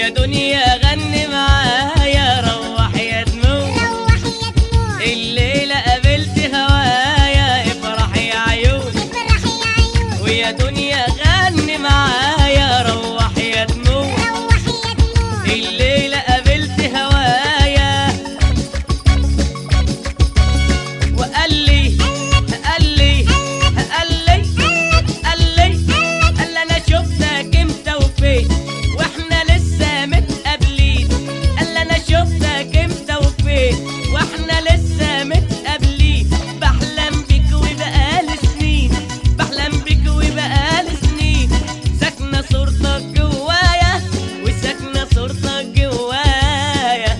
ويا دنيا غني معايا روح يا دموع روح يا دموع الليلة قابلت هوايا افرح يا عيون افرح يا عيون ويا دنيا غني معايا روح يا دموع روح يا دموع الليلة قابلت هوايا وقال لي قال لي قال لي قال لي قال لي انا شفتك امتى وفين واحنا لسه متقابلين قال لي انا شفتك امتى وفين واحنا لسه متقابلين بحلم بيك وبقالي سنين بحلم بيك وبقالي سنين ساكنه صورتك جوايا وساكنه صورتك جوايا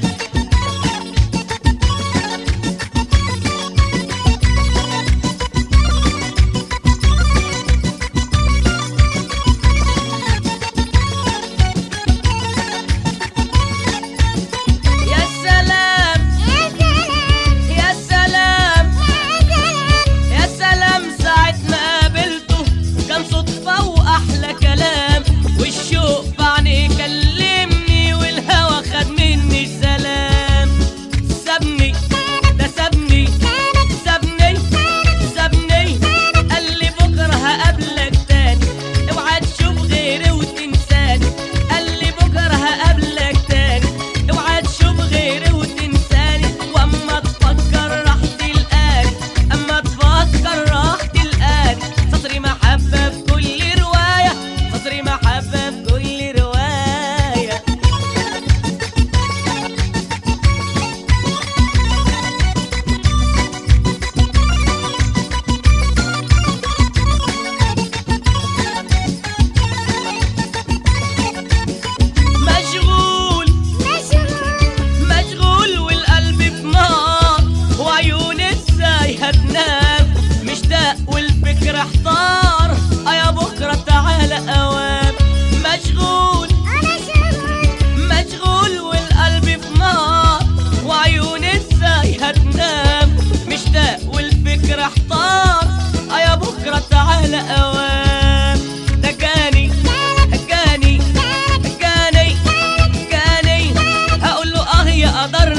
يا سلام يا سلام يا سلام يا سلام يا سلام ساعة ما قابلته كان صدفة وأحلى كلام والشوق بعدي كلمني والهوى خد مني سلام سابني ده سابني سابني سابني قال لي بكرة هقابلك تاني اوعى تشوف غيري وتنساني قال لي بكرة هقابلك تاني اوعى تشوف غيري وتنساني واما تفكر راح تلقاني اما تفكر راح تلقاني سطري محبة في كل رواية سطري محبة في كل رواية مشغول مشغول مشغول والقلب في نار وعيوني ازاي هتنام مشتاق والفكر احتار اه يا بكره تعالى اوام مشغول انا شغول مشغول والقلب في نار وعيوني ازاي هتنام مشتاق والفكر احتار اه يا بكره تعالى اوام ده جاني جاني جاني جاني هقول له اه يا قدر